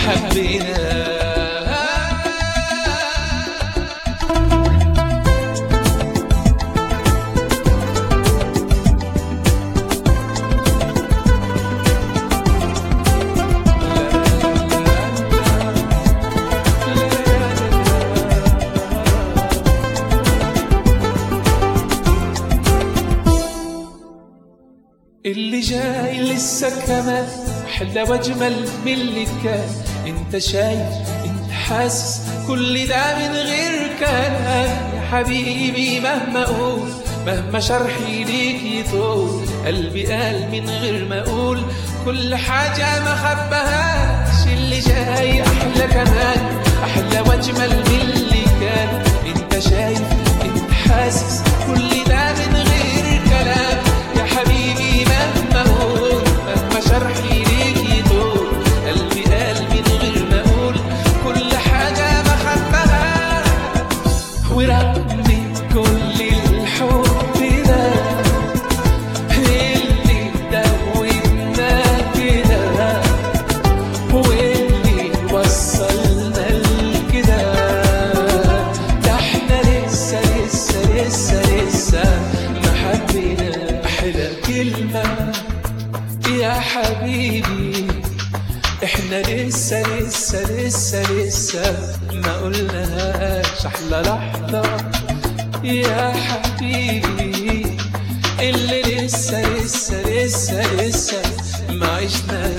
حبينا اللي جاي لسه كمان احلى واجمل من اللي كان انت شايف انت حاسس كل ده من غير كلام يا حبيبي مهما اقول مهما شرحي ليك يطول قلبي قال من غير ما اقول كل حاجة ما خبهاش اللي جاي احلى كمان احلى واجمل من اللي كان انت شايف انت حاسس كل ده من غير كلام يا حبيبي مهما اقول مهما شرحي ليك يطول قلبي قال من غير ما اقول كل حاجة ما خبهاش ورغم كل الحب ده اللي دوبنا كده واللي وصلنا لكده ده احنا لسه لسه لسه لسه ما حبينا احلى كلمة يا حبيبي احنا لسه لسه لسه لسه ما قلناهاش احلى لحظة يا حبيبي اللي لسه لسه لسه لسه ما عشنا